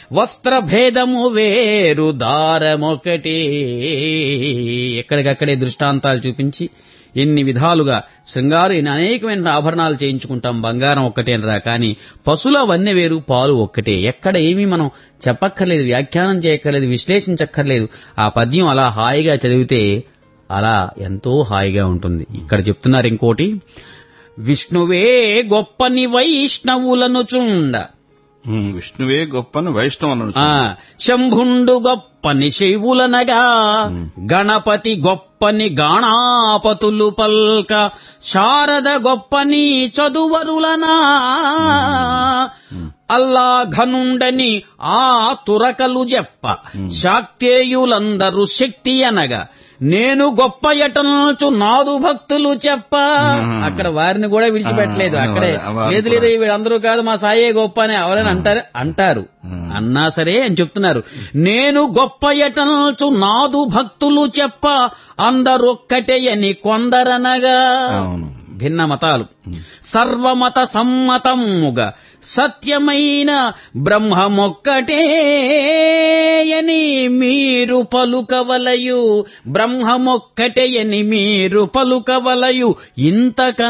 వస్త్రభేదము వేరు దారమొకటే ఎక్కడికక్కడే దృష్టాంతాలు చూపించి ఎన్ని విధాలుగా శృంగారు ఎన్ని అనేకమైన ఆభరణాలు చేయించుకుంటాం బంగారం ఒక్కటేనరా కానీ పశుల వన్నె వేరు పాలు ఒక్కటే ఎక్కడ ఏమీ మనం చెప్పక్కర్లేదు వ్యాఖ్యానం చేయక్కర్లేదు విశ్లేషించక్కర్లేదు ఆ పద్యం అలా హాయిగా చదివితే అలా ఎంతో హాయిగా ఉంటుంది ఇక్కడ చెప్తున్నారు ఇంకోటి విష్ణువే గొప్పని వైష్ణవులను చుండ ఉమ్, విష్ణువే గొప్పని వైష్ణవులను ఆ శంభుండు గొప్పని శివులనగా గణపతి గొప్పని గాణాపతులు పల్క శారద గొప్పని చదువరులనా అల్లా ఘనుండని ఆ తురకలు చెప్ప శాక్తేయులందరూ శక్తి అనగా నేను గొప్ప ఎటనొచ్చు నాదు భక్తులు చెప్ప అక్కడ వారిని కూడా విడిచిపెట్టలేదు ఆ, అక్కడే వారు లేదు లేదు వీళ్ళందరూ కాదు మా సాయే గొప్ప అని ఎవరైనా అంటారు అంటారు అన్నా సరే అని చెప్తున్నారు నేను గొప్ప ఎటనొచ్చు నాదు భక్తులు చెప్ప అందరొక్కటే అని కొందరనగా అవును భిన్న మతాలు సర్వమత సమ్మతముగా సత్యమైన బ్రహ్మమొక్కటే అని మీరు పలుకవలయు బ్రహ్మమొక్కటే అని మీరు పలుకవలయు ఇంతక